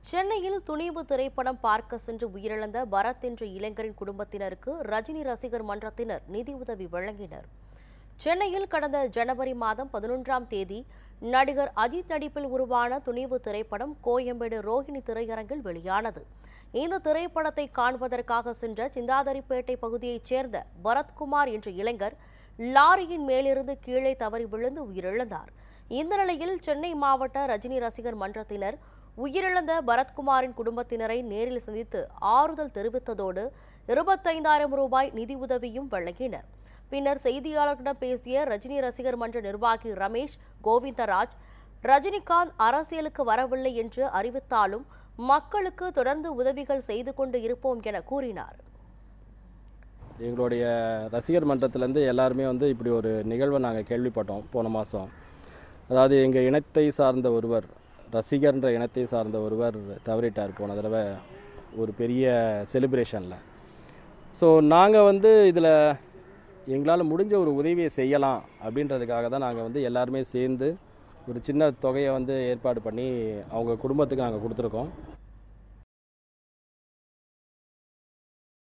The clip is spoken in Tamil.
சென்னையில் துணிவு திரைப்படம் பார்க்க சென்று உயிரிழந்த பரத் என்ற இளைஞரின் குடும்பத்தினருக்கு ரஜினி ரசிகர் மன்றத்தினர் நிதியுதவி வழங்கினர் சென்னையில் கடந்த ஜனவரி மாதம் பதினொன்றாம் தேதி நடிகர் அஜித் நடிப்பில் உருவான துணிவு திரைப்படம் கோயம்பேடு ரோஹிணி திரையரங்கில் வெளியானது இந்த திரைப்படத்தை காண்பதற்காக சென்ற சிந்தாதிரிப்பேட்டை பகுதியைச் சேர்ந்த பரத்குமார் என்ற இளைஞர் லாரியின் மேலிருந்து கீழே தவறி விழுந்து உயிரிழந்தார் இந்த நிலையில் சென்னை மாவட்ட ரஜினி ரசிகர் மன்றத்தினர் உயிரிழந்த பரத்குமாரின் குடும்பத்தினரை நேரில் சந்தித்து ஆறுதல் தெரிவித்ததோடு இருபத்தைந்தாயிரம் ரூபாய் நிதி உதவியும் வழங்கினர் பின்னர் செய்தியாளர்களிடம் பேசிய ரஜினி ரசிகர் மன்ற நிர்வாகி ரமேஷ் கோவிந்தராஜ் ரஜினிகாந்த் அரசியலுக்கு வரவில்லை என்று அறிவித்தாலும் மக்களுக்கு தொடர்ந்து உதவிகள் செய்து கொண்டு இருப்போம் என கூறினார் எங்களுடைய ரசிகர் மன்றத்திலேருந்து எல்லாருமே வந்து இப்படி ஒரு நிகழ்வை நாங்கள் கேள்விப்பட்டோம் போன மாதம் அதாவது எங்கள் இனத்தை சார்ந்த ஒருவர் ரசிகர்ன்ற இனத்தை சார்ந்த ஒருவர் தவறிட்டார் போன தடவை ஒரு பெரிய செலிப்ரேஷனில் ஸோ நாங்கள் வந்து இதில் எங்களால் முடிஞ்ச ஒரு உதவியை செய்யலாம் அப்படின்றதுக்காக தான் நாங்கள் வந்து எல்லாருமே சேர்ந்து ஒரு சின்ன தொகையை வந்து ஏற்பாடு பண்ணி அவங்க குடும்பத்துக்கு நாங்கள் கொடுத்துருக்கோம்